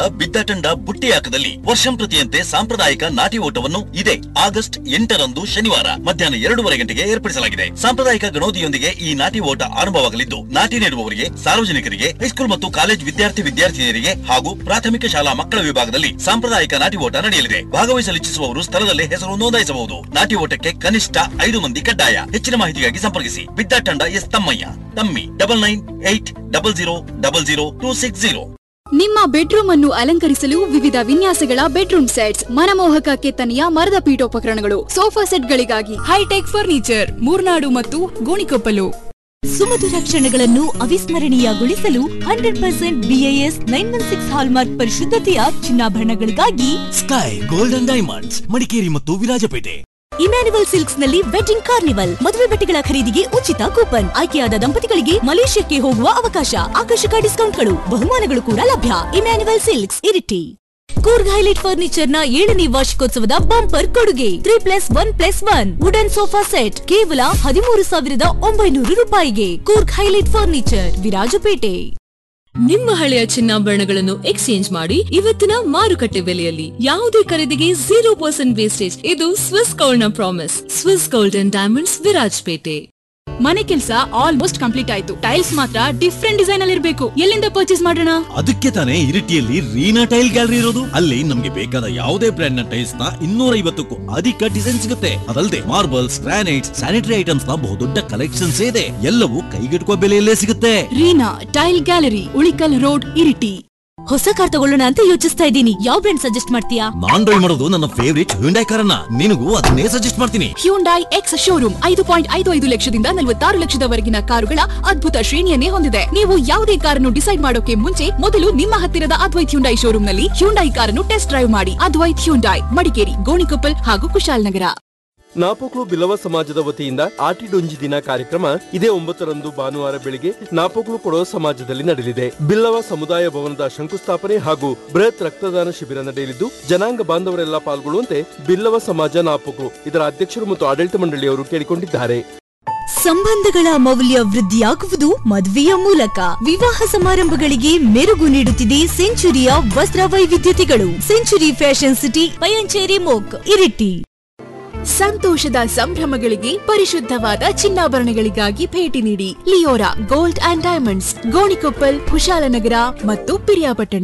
ಬಿದ್ದಾಟಂಡ ಬುಟ್ಟಿಯಾಕದಲ್ಲಿ ವರ್ಷಂ ಪ್ರತಿಯಂತೆ ಸಾಂಪ್ರದಾಯಿಕ ನಾಟಿ ಓಟವನ್ನು ಇದೇ ಆಗಸ್ಟ್ ಎಂಟರಂದು ಶನಿವಾರ ಮಧ್ಯಾಹ್ನ ಎರಡೂವರೆ ಗಂಟೆಗೆ ಏರ್ಪಡಿಸಲಾಗಿದೆ ಸಾಂಪ್ರದಾಯಿಕ ಗಣೋದಿಯೊಂದಿಗೆ ಈ ನಾಟಿ ಓಟ ಆರಂಭವಾಗಲಿದ್ದು ನಾಟಿ ನೀಡುವವರಿಗೆ ಸಾರ್ವಜನಿಕರಿಗೆ ಹೈಸ್ಕೂಲ್ ಮತ್ತು ಕಾಲೇಜ್ ವಿದ್ಯಾರ್ಥಿ ವಿದ್ಯಾರ್ಥಿನಿಯರಿಗೆ ಹಾಗೂ ಪ್ರಾಥಮಿಕ ಶಾಲಾ ಮಕ್ಕಳ ವಿಭಾಗದಲ್ಲಿ ಸಾಂಪ್ರದಾಯಿಕ ನಾಟಿ ಓಟ ನಡೆಯಲಿದೆ ಭಾಗವಹಿಸಲು ಇಚ್ಛಿಸುವವರು ಸ್ಥಳದಲ್ಲೇ ಹೆಸರು ನೋಂದಾಯಿಸಬಹುದು ನಾಟಿ ಓಟಕ್ಕೆ ಕನಿಷ್ಠ ಐದು ಮಂದಿ ಕಡ್ಡಾಯ ಹೆಚ್ಚಿನ ಮಾಹಿತಿಗಾಗಿ ಸಂಪರ್ಕಿಸಿ Biddatanda S Thammaiah Thammi double nine eight double zero double zero two six zero ನಿಮ್ಮ ಬೆಡ್ರೂಮ್ ಅನ್ನು ಅಲಂಕರಿಸಲು ವಿವಿಧ ವಿನ್ಯಾಸಗಳ ಬೆಡ್ರೂಮ್ ಸೆಟ್ಸ್ ಮನಮೋಹಕ ಕೆತ್ತನೆಯ ಮರದ ಪೀಠೋಪಕರಣಗಳು ಸೋಫಾ ಸೆಟ್ಗಳಿಗಾಗಿ ಹೈಟೆಕ್ ಫರ್ನಿಚರ್ ಮೂರ್ನಾಡು ಮತ್ತು ಗೋಣಿಕೊಪ್ಪಲು ಸುಮಧುರ ಕ್ಷಣಗಳನ್ನು ಅವಿಸ್ಮರಣೀಯಗೊಳಿಸಲು hundred percent BIS nine one six hallmark ಪರಿಶುದ್ಧತೆಯ ಚಿನ್ನಾಭರಣಗಳಿಗಾಗಿ ಸ್ಕೈ ಗೋಲ್ಡನ್ ಡೈಮಂಡ್ಸ್ ಮಡಿಕೇರಿ ಮತ್ತು ವಿರಾಜಪೇಟೆ ಇಮ್ಯಾನ್ಯುವಲ್ ಸಿಲ್ಕ್ಸ್ ನಲ್ಲಿ ವೆಡ್ಡಿಂಗ್ ಕಾರ್ನಿವಲ್ ಮದುವೆ ಬಟ್ಟೆಗಳ ಖರೀದಿಗೆ ಉಚಿತ ಕೂಪನ್ ಆಯ್ಕೆಯಾದ ದಂಪತಿಗಳಿಗೆ ಮಲೇಷ್ಯಾಕ್ಕೆ ಹೋಗುವ ಅವಕಾಶ ಆಕರ್ಷಕ ಡಿಸ್ಕೌಂಟ್ಗಳು ಬಹುಮಾನಗಳು ಕೂಡ ಲಭ್ಯ Immanuel silks Iritty Coorg highlight furniture ನ ಏಳನೇ ವಾರ್ಷಿಕೋತ್ಸವದ ಬಂಪರ್ ಕೊಡುಗೆ three plus one plus one wooden sofa set ಕೇವಲ ಹದಿಮೂರು ಸಾವಿರದ ಒಂಬೈನೂರು ರೂಪಾಯಿಗೆ ಕೂರ್ಗ್ ಹೈಲೈಟ್ ಫರ್ನಿಚರ್ ವಿರಾಜಪೇಟೆ ನಿಮ್ಮ ಹಳೆಯ ಚಿನ್ನಾಭರಣಗಳನ್ನು ಎಕ್ಸ್ಚೇಂಜ್ ಮಾಡಿ ಇವತ್ತಿನ ಮಾರುಕಟ್ಟೆ ಬೆಲೆಯಲ್ಲಿ ಯಾವುದೇ ಖರೀದಿಗೆ ಜೀರೋ ಪರ್ಸೆಂಟ್ ವೇಸ್ಟೇಜ್ ಇದು ಸ್ವಿಸ್ ಗೋಲ್ಡ್ ನ promise Swiss gold and diamonds Virajpet ಮನೆ ಕೆಲಸ ಆಲ್ಮೋಸ್ಟ್ ಕಂಪ್ಲೀಟ್ ಆಯ್ತು ಟೈಲ್ಸ್ ಮಾತ್ರ ಡಿಫ್ರೆಂಟ್ ಡಿಸೈನ್ ಅಲ್ಲಿ ಇರಬೇಕು ಎಲ್ಲಿಂದ ಪರ್ಚೇಸ್ ಮಾಡೋಣ ಅದಕ್ಕೆ ತಾನೇ ಇರಿಟಿಯಲ್ಲಿ ರೀನಾ ಟೈಲ್ ಗ್ಯಾಲರಿ ಇರೋದು ಅಲ್ಲಿ ನಮ್ಗೆ ಬೇಕಾದ ಯಾವುದೇ ಬ್ರ್ಯಾಂಡ್ ನ ಟೈಲ್ಸ್ ನ ಇನ್ನೂರ ಐವತ್ತಕ್ಕೂ ಅಧಿಕ ಡಿಸೈನ್ ಸಿಗುತ್ತೆ ಅದಲ್ಲದೆ ಮಾರ್ಬಲ್ಸ್ ಗ್ರಾನೈಟ್ಸ್ ಸ್ಯಾನಿಟರಿ ಐಟಮ್ಸ್ ನ ಬಹುದೊಡ್ಡ ಕಲೆಕ್ಷನ್ಸ್ ಇದೆ ಎಲ್ಲವೂ ಕೈಗೆಟುಕುವ ಬೆಲೆಯಲ್ಲೇ ಸಿಗುತ್ತೆ Reena tile gallery Ulikal road Iritty ಹೊಸ ಕಾರ್ ತಗೊಳ್ಳೋಣ ಅಂತ ಯೋಚಿಸ್ತಾ ಇದ್ದೀನಿ ಯಾವ ಬ್ರ್ಯಾಂಡ್ ಸಜೆಸ್ಟ್ ಮಾಡ್ತೀಯಾ ನಾನ್ ಡ್ರೈವ್ ಮಾಡೋದು ನನ್ನ ಫೇವರಿಟ್ ಹ್ಯುಂಡೈ ಕಾರನ್ನ ನಿನಗೂ ಅದನ್ನೇ ಸಜೆಸ್ಟ್ ಮಾಡ್ತೀನಿ ಹ್ಯೂಂಡೈ ಎಕ್ಸ್ ಶೋರೂಮ್ ಐದು ಪಾಯಿಂಟ್ ಐದು ಐದು ಲಕ್ಷದಿಂದ ನಲವತ್ತಾರು ಲಕ್ಷದವರೆಗಿನ ಕಾರುಗಳ ಅದ್ಭುತ ಶ್ರೇಣಿಯನ್ನೇ ಹೊಂದಿದೆ ನೀವು ಯಾವುದೇ ಕಾರನ್ನು ಡಿಸೈಡ್ ಮಾಡೋಕೆ ಮುಂಚೆ ಮೊದಲು ನಿಮ್ಮ ಹತ್ತಿರದ ಅದ್ವೈತ್ ಹ್ಯುಂಡೈ ಶೋರೂಮ್ ನಲ್ಲಿ ಹ್ಯುಂಡೈ ಕಾರನ್ನು ಟೆಸ್ಟ್ ಡ್ರೈವ್ ಮಾಡಿ ಅದ್ವೈತ್ ಹ್ಯುಂಡೈ ಮಡಿಕೇರಿ ಗೋಣಿಕೊಪ್ಪಲ್ ಹಾಗೂ ಕುಶಾಲನಗರ ನಾಪೋಕ್ಲು ಬಿಲ್ಲವ ಸಮಾಜದ ವತಿಯಿಂದ ಆಟಿಡೊಂಜಿ ದಿನ ಕಾರ್ಯಕ್ರಮ ಇದೇ ಒಂಬತ್ತರಂದು ಭಾನುವಾರ ಬೆಳಿಗ್ಗೆ ನಾಪೋಕ್ಲು ಕೊಡೋ ಸಮಾಜದಲ್ಲಿ ನಡೆಯಲಿದೆ ಬಿಲ್ಲವ ಸಮುದಾಯ ಭವನದ ಶಂಕುಸ್ಥಾಪನೆ ಹಾಗೂ ಬೃಹತ್ ರಕ್ತದಾನ ಶಿಬಿರ ನಡೆಯಲಿದ್ದು ಜನಾಂಗ ಬಾಂಧವರೆಲ್ಲ ಪಾಲ್ಗೊಳ್ಳುವಂತೆ ಬಿಲ್ಲವ ಸಮಾಜ ನಾಪೋಕ್ಲು ಇದರ ಅಧ್ಯಕ್ಷರು ಮತ್ತು ಆಡಳಿತ ಮಂಡಳಿಯವರು ಕೇಳಿಕೊಂಡಿದ್ದಾರೆ ಸಂಬಂಧಗಳ ಮೌಲ್ಯ ವೃದ್ಧಿಯಾಗುವುದು ಮದುವೆಯ ಮೂಲಕ ವಿವಾಹ ಸಮಾರಂಭಗಳಿಗೆ ಮೆರುಗು ನೀಡುತ್ತಿದೆ ಸೆಂಚುರಿಯ ವಸ್ತ್ರ ವೈವಿಧ್ಯತೆಗಳು ಸೆಂಚುರಿ ಫ್ಯಾಷನ್ ಸಿಟಿ ಪಯಂಚೇರಿ ಮೋಕ್ ಇರಿಟಿ ಸಂತೋಷದ ಸಂಭ್ರಮಗಳಿಗೆ ಪರಿಶುದ್ಧವಾದ ಚಿನ್ನಾಭರಣಗಳಿಗಾಗಿ ಭೇಟಿ ನೀಡಿ Liora gold and diamonds Gonikoppal Kushalnagar ಮತ್ತು ಪಿರಿಯಾಪಟ್ಟಣ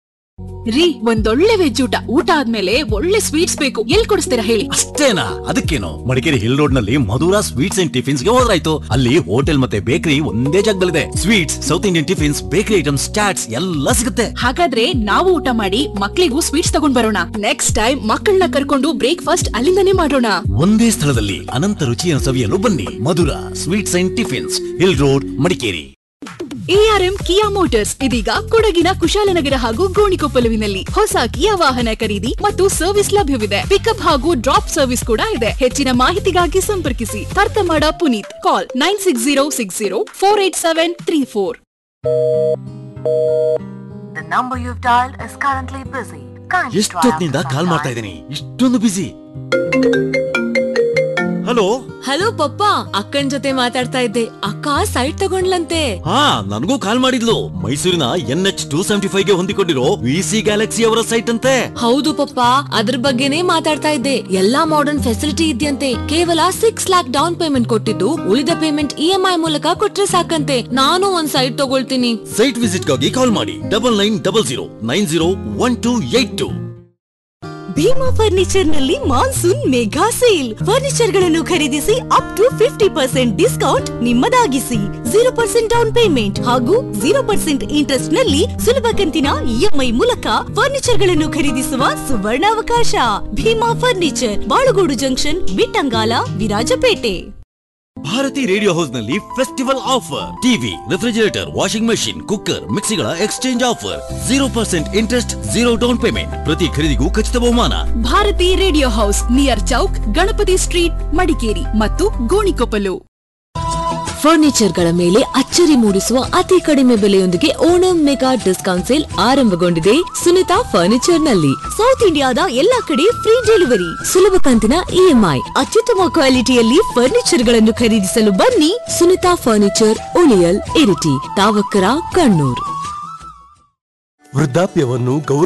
ರೀ ಒಂದೊಳ್ಳೆ ವೆಜ್ ಊಟ ಊಟ ಆದ್ಮೇಲೆ ಒಳ್ಳೆ ಸ್ವೀಟ್ಸ್ ಬೇಕು ಎಲ್ ಕೊಡಿಸ್ತೀರಾ ಹೇಳಿ ಅಷ್ಟೇನಾ ಅದಕ್ಕೇನು ಮಡಿಕೇರಿ ಹಿಲ್ ರೋಡ್ ನಲ್ಲಿ ಮಧುರಾ ಸ್ವೀಟ್ಸ್ ಅಂಡ್ ಟಿಫಿನ್ಸ್ ಗೆ ಹೋದ್ರಾಯ್ತು ಅಲ್ಲಿ ಹೋಟೆಲ್ ಮತ್ತೆ ಬೇಕರಿ ಒಂದೇ ಜಾಗದಲ್ಲಿದೆ sweets south Indian tiffins bakery items chaats ಎಲ್ಲ ಸಿಗುತ್ತೆ ಹಾಗಾದ್ರೆ ನಾವು ಊಟ ಮಾಡಿ ಮಕ್ಳಿಗೂ ಸ್ವೀಟ್ಸ್ ತಗೊಂಡ್ ಬರೋಣ ನೆಕ್ಸ್ಟ್ ಟೈಮ್ ಮಕ್ಕಳನ್ನ ಕರ್ಕೊಂಡು ಬ್ರೇಕ್ಫಾಸ್ಟ್ ಅಲ್ಲಿಂದನೇ ಮಾಡೋಣ ಒಂದೇ ಸ್ಥಳದಲ್ಲಿ ಅನಂತ ರುಚಿಯನ್ನು ಸವಿಯಲು ಬನ್ನಿ Madhura sweets and tiffins hill road Madikeri ARM Kia motors ಇದೀಗ ಕೊಡಗಿನ ಕುಶಾಲನಗರ ಹಾಗೂ ಗೋಣಿಕೊಪ್ಪಲುವಿನಲ್ಲಿ ಹೊಸ ಕಿಯಾ ವಾಹನ ಖರೀದಿ ಮತ್ತು ಸರ್ವಿಸ್ ಲಭ್ಯವಿದೆ ಪಿಕಪ್ ಹಾಗೂ ಡ್ರಾಪ್ ಸರ್ವಿಸ್ ಕೂಡ ಇದೆ ಹೆಚ್ಚಿನ ಮಾಹಿತಿಗಾಗಿ ಸಂಪರ್ಕಿಸಿ Kartamada Puneeth call nine six zero six zero four eight seven three four The number you've dialed is currently busy. Kindly try ಎಷ್ಟೊತ್ತಿನಿಂದ after ಕಾಲ್ some ಮಾಡ್ತಾ time. ಇದ್ದೀನಿ ಇಷ್ಟೊಂದು ಬಿಸಿ ಹಲೋ ಹಲೋ ಪಪ್ಪ ಅಕ್ಕನ್ ಜೊತೆ ಮಾತಾಡ್ತಾ ಇದ್ದೆ ಅಕ್ಕ ಸೈಟ್ ತಗೊಂಡ್ಲಂತೆ ಹಾ ನನಗೂ ಕಾಲ್ ಮಾಡಿದ್ಲು ಮೈಸೂರಿನ N H two seventy five ಗೆ ಹೊಂದಿಕೊಂಡಿರೋ ವಿ ಸಿ ಗ್ಯಾಲಕ್ಸಿ ಅವರ ಸೈಟ್ ಅಂತೆ ಹೌದು ಪಪ್ಪ ಅದ್ರ ಬಗ್ಗೆನೇ ಮಾತಾಡ್ತಾ ಇದ್ದೆ ಎಲ್ಲಾ ಮಾಡರ್ನ್ ಫೆಸಿಲಿಟಿ ಇದೆಯಂತೆ ಕೇವಲ ಸಿಕ್ಸ್ ಲ್ಯಾಕ್ ಡೌನ್ ಪೇಮೆಂಟ್ ಕೊಟ್ಟಿದ್ದು ಉಳಿದ ಪೇಮೆಂಟ್ ಇ ಎಂ ಐ ಮೂಲಕ ಕೊಟ್ರೆ ಸಾಕಂತೆ ನಾನು ಒಂದ್ ಸೈಟ್ ತಗೊಳ್ತೀನಿ ಸೈಟ್ ವಿಸಿಟ್ ಗಾಗಿ ಕಾಲ್ ಮಾಡಿ double nine double zero nine zero one two eight two Bhima furniture ನಲ್ಲಿ ಮಾನ್ಸೂನ್ ಮೆಗಾ ಸೇಲ್ ಫರ್ನಿಚರ್ ಗಳನ್ನು ಖರೀದಿಸಿ up to fifty percent discount ನಿಮ್ಮದಾಗಿಸಿ ಜೀರೋ ಪರ್ಸೆಂಟ್ ಡೌನ್ ಪೇಮೆಂಟ್ ಹಾಗೂ ಜೀರೋ ಪರ್ಸೆಂಟ್ ಇಂಟ್ರೆಸ್ಟ್ ನಲ್ಲಿ ಸುಲಭ ಕಂತಿನ ಇಎಂಐ ಮೂಲಕ ಫರ್ನಿಚರ್ ಗಳನ್ನು ಖರೀದಿಸುವ ಸುವರ್ಣಾವಕಾಶ Bhima furniture Balugodu junction Bittangala Virajpet Bharati radio house ನಲ್ಲಿ festival offer TV refrigerator washing machine cooker ಮಿಕ್ಸಿಗಳ exchange offer zero percent interest zero down payment ಪ್ರತಿ ಖರೀದಿಗೂ ಖಚಿತ ಬಹುಮಾನ Bharati radio house near Chowk Ganapati street Madikeri ಮತ್ತು ಗೋಣಿಕೊಪ್ಪಲು ಫರ್ನಿಚರ್ ಗಳ ಮೇಲೆ ಅಚ್ಚರಿ ಮೂಡಿಸುವ ಅತಿ ಕಡಿಮೆ ಬೆಲೆಯೊಂದಿಗೆ ಓಣಂ ಮೆಗಾ ಡಿಸ್ಕೌಂಟ್ ಸೇಲ್ ಆರಂಭಗೊಂಡಿದೆ ಸುನಿತಾ ಫರ್ನಿಚರ್ ನಲ್ಲಿ ಸೌತ್ ಇಂಡಿಯಾದ ಎಲ್ಲಾ ಕಡೆ ಫ್ರೀ ಡೆಲಿವರಿ ಸುಲಭ ಕಂತಿನ ಇಎಂಐ ಅತ್ಯುತ್ತಮ ಕ್ವಾಲಿಟಿಯಲ್ಲಿ ಫರ್ನಿಚರ್ ಗಳನ್ನು ಖರೀದಿಸಲು ಬನ್ನಿ ಸುನಿತಾ ಫರ್ನಿಚರ್ ಉಳಿಯಲ್ ಇರಿಟಿ ತಾವಕ್ಕರ ಕಣ್ಣೂರ್ ವೃದ್ಧಾಪ್ಯವನ್ನು ಗೌರವ